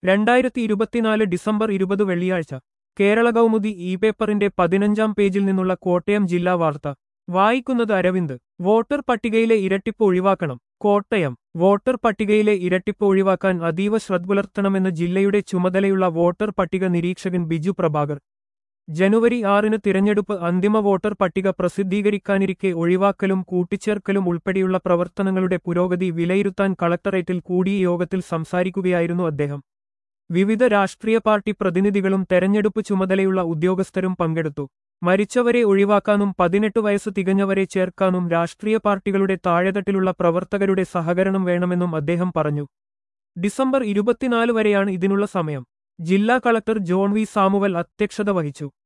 രണ്ടായിരത്തി ഇരുപത്തിനാല് ഡിസംബർ ഇരുപത് വെള്ളിയാഴ്ച കേരള കൗമുദി ഇ പേപ്പറിന്റെ പതിനഞ്ചാം പേജിൽ നിന്നുള്ള കോട്ടയം ജില്ലാ വാർത്ത വായിക്കുന്നത് അരവിന്ദ് വോട്ടർ പട്ടികയിലെ ഇരട്ടിപ്പ് ഒഴിവാക്കണം കോട്ടയം വോട്ടർ പട്ടികയിലെ ഇരട്ടിപ്പ് ഒഴിവാക്കാൻ അതീവ ശ്രദ്ധ പുലർത്തണമെന്ന് ജില്ലയുടെ ചുമതലയുള്ള വോട്ടർ പട്ടിക നിരീക്ഷകൻ ബിജു പ്രഭാകർ ജനുവരി ആറിന് തിരഞ്ഞെടുപ്പ് അന്തിമ വോട്ടർ പട്ടിക പ്രസിദ്ധീകരിക്കാനിരിക്കെ ഒഴിവാക്കലും കൂട്ടിച്ചേർക്കലും ഉൾപ്പെടെയുള്ള പ്രവർത്തനങ്ങളുടെ പുരോഗതി വിലയിരുത്താൻ കളക്ടറേറ്റിൽ കൂടിയ യോഗത്തിൽ സംസാരിക്കുകയായിരുന്നു അദ്ദേഹം വിവിധ രാഷ്ട്രീയ പാർട്ടി പ്രതിനിധികളും തെരഞ്ഞെടുപ്പ് ചുമതലയുള്ള ഉദ്യോഗസ്ഥരും പങ്കെടുത്തു മരിച്ചവരെ ഒഴിവാക്കാനും പതിനെട്ട് വയസ്സ് തികഞ്ഞവരെ ചേർക്കാനും രാഷ്ട്രീയ പാർട്ടികളുടെ താഴെത്തട്ടിലുള്ള പ്രവർത്തകരുടെ സഹകരണം വേണമെന്നും അദ്ദേഹം പറഞ്ഞു ഡിസംബർ ഇരുപത്തിനാല് വരെയാണ് ഇതിനുള്ള സമയം ജില്ലാ കളക്ടർ ജോൺ വി സാമുവൽ അധ്യക്ഷത വഹിച്ചു